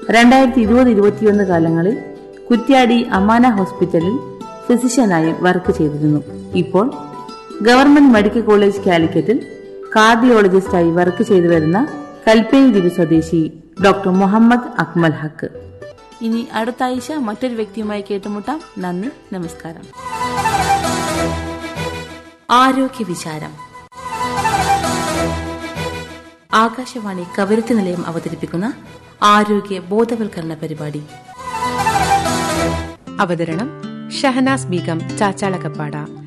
രണ്ടായിരത്തി ഇരുപത് ഇരുപത്തിയൊന്ന് കാലങ്ങളിൽ കുറ്റ്യാടി അമാന ഹോസ്പിറ്റലിൽ ഫിസിഷ്യനായും വർക്ക് ചെയ്തിരുന്നു ഇപ്പോൾ ഗവൺമെന്റ് മെഡിക്കൽ കോളേജ് കാലിക്കറ്റിൽ കാർഡിയോളജിസ്റ്റായി വർക്ക് ചെയ്തു വരുന്ന കൽപ്പേനി ദ്വീപ് സ്വദേശി ഡോക്ടർ മുഹമ്മദ് അക്മൽ ഹക്ക് ഇനി അടുത്ത ആഴ്ച മറ്റൊരു വ്യക്തിയുമായി കേട്ടുമുട്ടാം നന്ദി നമസ്കാരം ആരോഗ്യ വിചാരം ആകാശവാണി കവരത്തി നിലയം അവതരിപ്പിക്കുന്ന ആരോഗ്യ ബോധവൽക്കരണ പരിപാടി അവതരണം ഷഹനാസ് ബീഗം ചാച്ചാളക്കപ്പാട